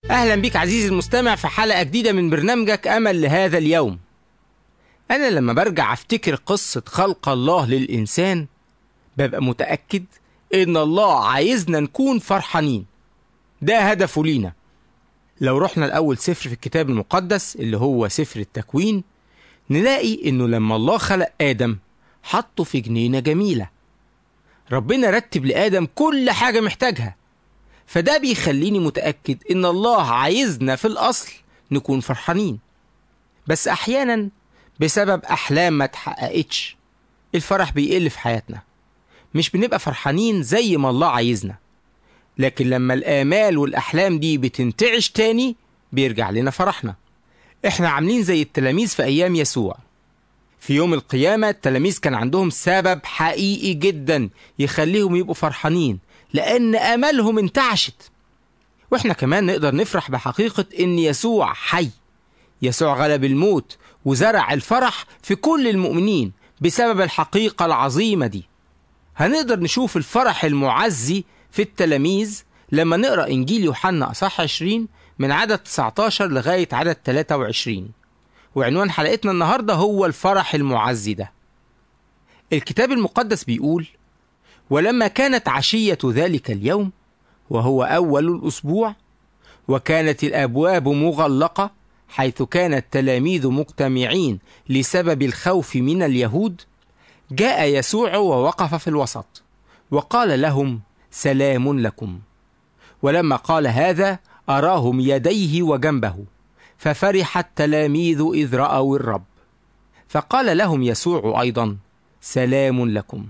أهلا بك عزيزي المستمع في حلقة جديدة من برنامجك أمل لهذا اليوم أنا لما برجع أفتكر قصة خلق الله للإنسان ببقى متأكد إن الله عايزنا نكون فرحانين ده هدفه لينا لو رحنا الأول سفر في الكتاب المقدس اللي هو سفر التكوين نلاقي إنه لما الله خلق آدم حطه في جنينة جميلة ربنا رتب لآدم كل حاجة محتاجها فده بيخليني متأكد إن الله عايزنا في الأصل نكون فرحانين بس أحيانا بسبب أحلام ما اتحققتش الفرح بيقل في حياتنا مش بنبقى فرحانين زي ما الله عايزنا لكن لما الآمال والأحلام دي بتنتعش تاني بيرجع لنا فرحنا احنا عاملين زي التلاميذ في أيام يسوع في يوم القيامة التلاميذ كان عندهم سبب حقيقي جدا يخليهم يبقوا فرحانين لأن أملهم انتعشت وإحنا كمان نقدر نفرح بحقيقة إن يسوع حي يسوع غلب الموت وزرع الفرح في كل المؤمنين بسبب الحقيقة العظيمة دي هنقدر نشوف الفرح المعزي في التلاميذ لما نقرأ إنجيل يوحنا أصح 20 من عدد 19 لغاية عدد 23 وعنوان حلقتنا النهاردة هو الفرح المعزي ده الكتاب المقدس بيقول ولما كانت عشية ذلك اليوم وهو أول الأسبوع وكانت الأبواب مغلقة حيث كان التلاميذ مجتمعين لسبب الخوف من اليهود جاء يسوع ووقف في الوسط وقال لهم سلام لكم ولما قال هذا أراهم يديه وجنبه ففرح التلاميذ إذ رأوا الرب فقال لهم يسوع أيضا سلام لكم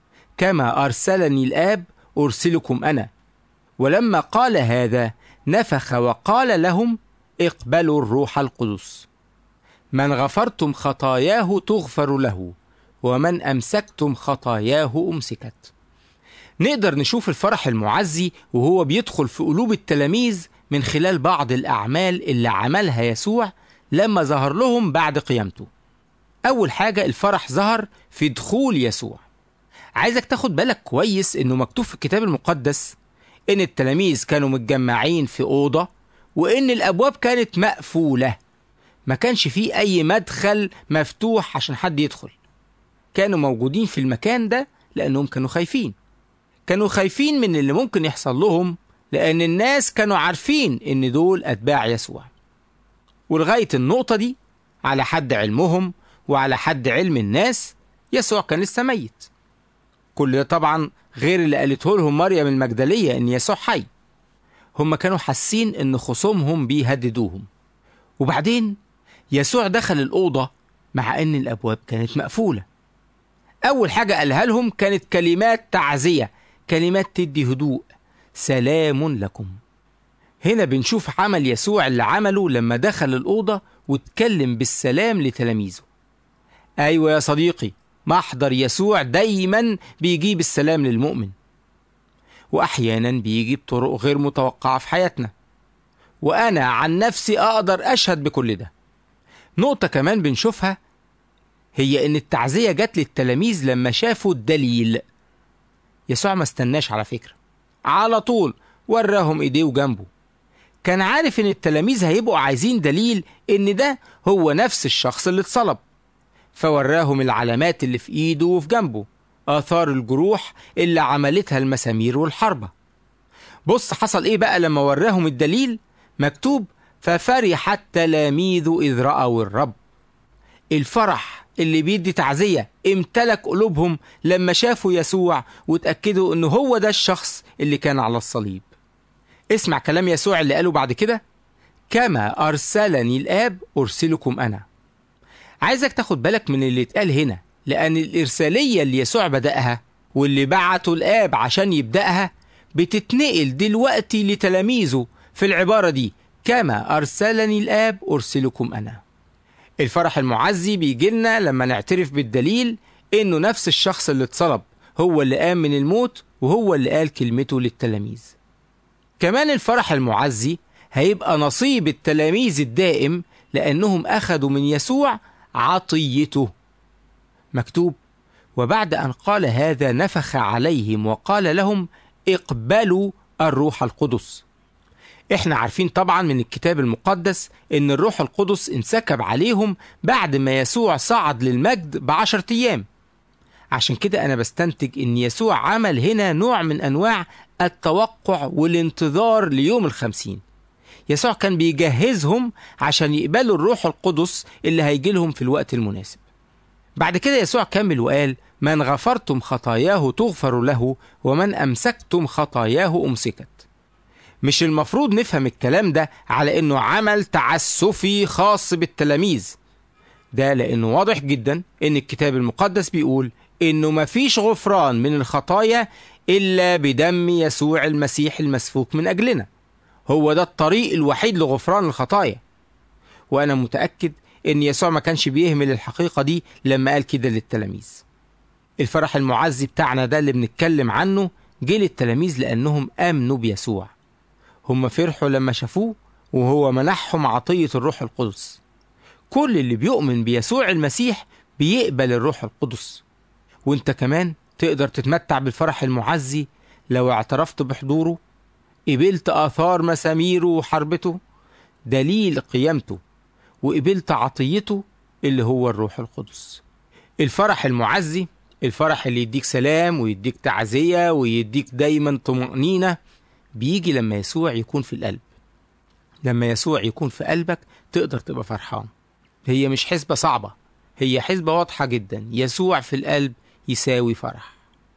كما أرسلني الآب أرسلكم أنا ولما قال هذا نفخ وقال لهم اقبلوا الروح القدس من غفرتم خطاياه تغفر له ومن أمسكتم خطاياه أمسكت نقدر نشوف الفرح المعزي وهو بيدخل في قلوب التلاميذ من خلال بعض الأعمال اللي عملها يسوع لما ظهر لهم بعد قيامته أول حاجة الفرح ظهر في دخول يسوع عايزك تاخد بالك كويس انه مكتوب في الكتاب المقدس ان التلاميذ كانوا متجمعين في اوضه وان الابواب كانت مقفوله ما كانش فيه اي مدخل مفتوح عشان حد يدخل كانوا موجودين في المكان ده لانهم كانوا خايفين كانوا خايفين من اللي ممكن يحصل لهم لان الناس كانوا عارفين ان دول اتباع يسوع ولغايه النقطه دي على حد علمهم وعلى حد علم الناس يسوع كان لسه ميت كل ده طبعا غير اللي قالته لهم مريم المجدلية إن يسوع حي هم كانوا حاسين إن خصومهم بيهددوهم وبعدين يسوع دخل الأوضة مع إن الأبواب كانت مقفولة أول حاجة قالها لهم كانت كلمات تعزية كلمات تدي هدوء سلام لكم هنا بنشوف عمل يسوع اللي عمله لما دخل الأوضة واتكلم بالسلام لتلاميذه أيوة يا صديقي محضر يسوع دايما بيجيب السلام للمؤمن واحيانا بيجي بطرق غير متوقعه في حياتنا وانا عن نفسي اقدر اشهد بكل ده نقطه كمان بنشوفها هي ان التعزيه جت للتلاميذ لما شافوا الدليل يسوع ما استناش على فكره على طول وراهم ايديه وجنبه كان عارف ان التلاميذ هيبقوا عايزين دليل ان ده هو نفس الشخص اللي اتصلب فوراهم العلامات اللي في ايده وفي جنبه آثار الجروح اللي عملتها المسامير والحربة بص حصل ايه بقى لما وراهم الدليل مكتوب ففرح التلاميذ إذ رأوا الرب الفرح اللي بيدي تعزية امتلك قلوبهم لما شافوا يسوع وتأكدوا انه هو ده الشخص اللي كان على الصليب اسمع كلام يسوع اللي قاله بعد كده كما أرسلني الآب أرسلكم أنا عايزك تاخد بالك من اللي اتقال هنا لأن الإرسالية اللي يسوع بدأها واللي بعته الآب عشان يبدأها بتتنقل دلوقتي لتلاميذه في العبارة دي كما أرسلني الآب أرسلكم أنا الفرح المعزي بيجي لنا لما نعترف بالدليل إنه نفس الشخص اللي اتصلب هو اللي قام من الموت وهو اللي قال كلمته للتلاميذ كمان الفرح المعزي هيبقى نصيب التلاميذ الدائم لأنهم أخذوا من يسوع عطيته مكتوب وبعد أن قال هذا نفخ عليهم وقال لهم اقبلوا الروح القدس احنا عارفين طبعا من الكتاب المقدس ان الروح القدس انسكب عليهم بعد ما يسوع صعد للمجد بعشرة ايام عشان كده انا بستنتج ان يسوع عمل هنا نوع من انواع التوقع والانتظار ليوم الخمسين يسوع كان بيجهزهم عشان يقبلوا الروح القدس اللي هيجي لهم في الوقت المناسب بعد كده يسوع كمل وقال من غفرتم خطاياه تغفر له ومن أمسكتم خطاياه أمسكت مش المفروض نفهم الكلام ده على انه عمل تعسفي خاص بالتلاميذ ده لانه واضح جدا ان الكتاب المقدس بيقول انه مفيش غفران من الخطايا الا بدم يسوع المسيح المسفوك من اجلنا هو ده الطريق الوحيد لغفران الخطايا وانا متاكد ان يسوع ما كانش بيهمل الحقيقه دي لما قال كده للتلاميذ الفرح المعزي بتاعنا ده اللي بنتكلم عنه جه للتلاميذ لانهم امنوا بيسوع هم فرحوا لما شافوه وهو منحهم عطيه الروح القدس كل اللي بيؤمن بيسوع المسيح بيقبل الروح القدس وانت كمان تقدر تتمتع بالفرح المعزي لو اعترفت بحضوره قبلت آثار مساميره وحربته دليل قيامته وقبلت عطيته اللي هو الروح القدس الفرح المعزي الفرح اللي يديك سلام ويديك تعزية ويديك دايما طمأنينة بيجي لما يسوع يكون في القلب لما يسوع يكون في قلبك تقدر تبقى فرحان هي مش حسبة صعبة هي حسبة واضحة جدا يسوع في القلب يساوي فرح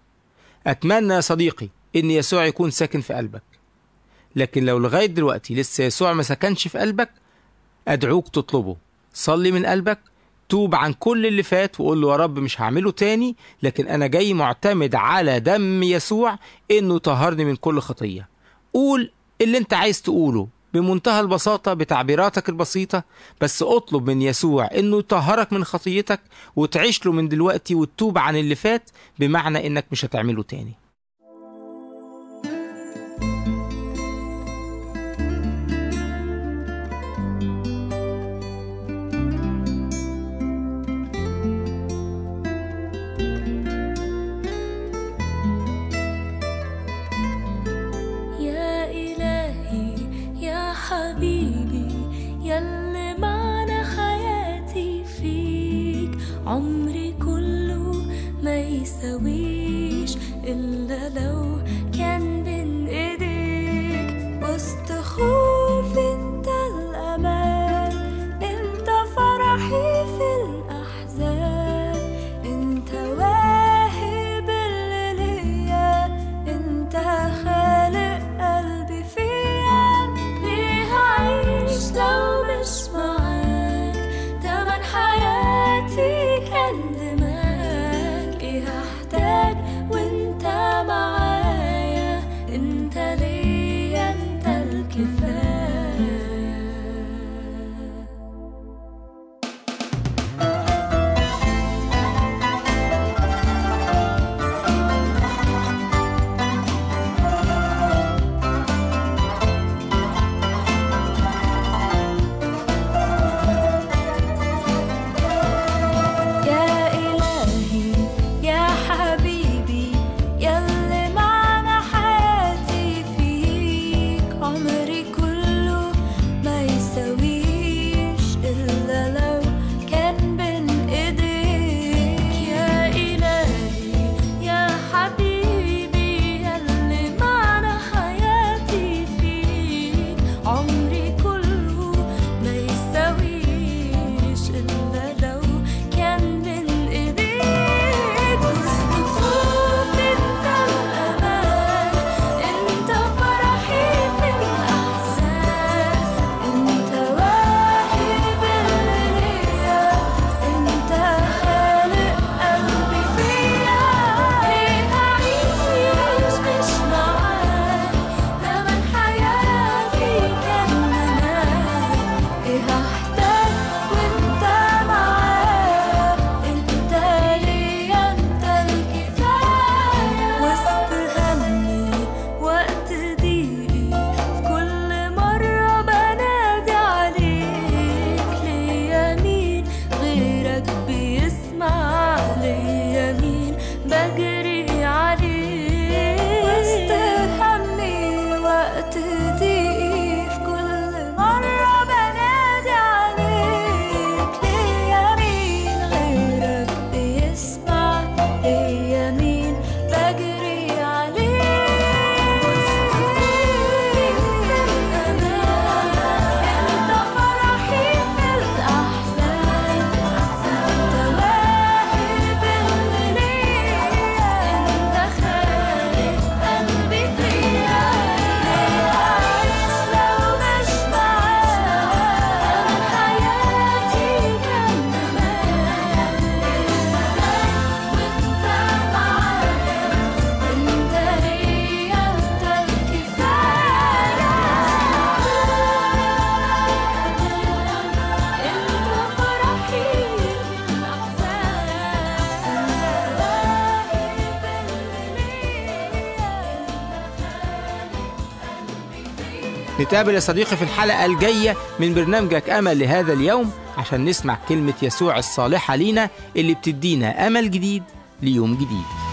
أتمنى يا صديقي إن يسوع يكون ساكن في قلبك لكن لو لغاية دلوقتي لسه يسوع ما سكنش في قلبك أدعوك تطلبه صلي من قلبك توب عن كل اللي فات وقول له يا رب مش هعمله تاني لكن أنا جاي معتمد على دم يسوع إنه طهرني من كل خطية قول اللي أنت عايز تقوله بمنتهى البساطة بتعبيراتك البسيطة بس اطلب من يسوع انه يطهرك من خطيتك وتعيش له من دلوقتي وتتوب عن اللي فات بمعنى انك مش هتعمله تاني يا إلهي يا حبيبي يلي معنى حياتي فيك عمري كله ما يساويش إلا لو كان بين إيديك وسط خوف انت الأمان انت فرحي في الأحزان انت واهب اللي ليا انت خالق قلبي فيا ليه هعيش لو مش معاك تمن حياتي كان دماغك ايه هحتاج وانت معايا انت ليا انت الكفايه يا إلهي يا حبيبي يلي معنى حياتي فيك عمري كله ما يساويش إلا لو كان بين إيديك يا إلهي يا حبيبي يلي معنى حياتي فيك عمري كله ما يساويش إلا لو كان بين إيديك وسط خوف أنت الأمان أنت فرحي في الأحزان أنت واهب اللي ليا أنت خالق قلبي فيا ليه هعيش مش معاك تمن حياتي كان نتقابل يا صديقي في الحلقة الجاية من برنامجك أمل لهذا اليوم عشان نسمع كلمة يسوع الصالحة لينا اللي بتدينا أمل جديد ليوم جديد